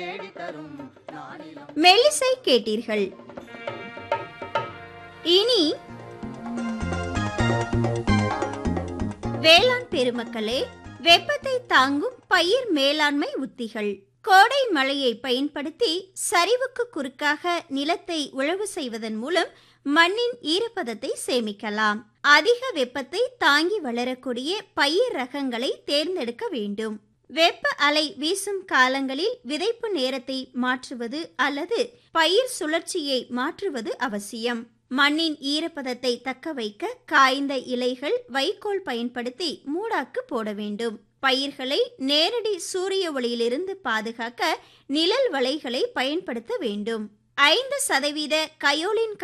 மெல்லிசை கேட்டீர்கள் இனி வேளாண் பெருமக்களே வெப்பத்தை தாங்கும் பயிர் மேலாண்மை உத்திகள் கோடை மழையை பயன்படுத்தி சரிவுக்கு குறுக்காக நிலத்தை உழவு செய்வதன் மூலம் மண்ணின் ஈரப்பதத்தை சேமிக்கலாம் அதிக வெப்பத்தை தாங்கி வளரக்கூடிய பயிர் ரகங்களை தேர்ந்தெடுக்க வேண்டும் வெப்ப அலை வீசும் காலங்களில் விதைப்பு நேரத்தை மாற்றுவது அல்லது பயிர் சுழற்சியை மாற்றுவது அவசியம் மண்ணின் ஈரப்பதத்தை தக்க வைக்க காய்ந்த இலைகள் வைக்கோல் பயன்படுத்தி மூடாக்கு போட வேண்டும் பயிர்களை நேரடி சூரிய ஒளியிலிருந்து பாதுகாக்க நிழல் வலைகளை பயன்படுத்த வேண்டும் ஐந்து சதவீத கயோலின்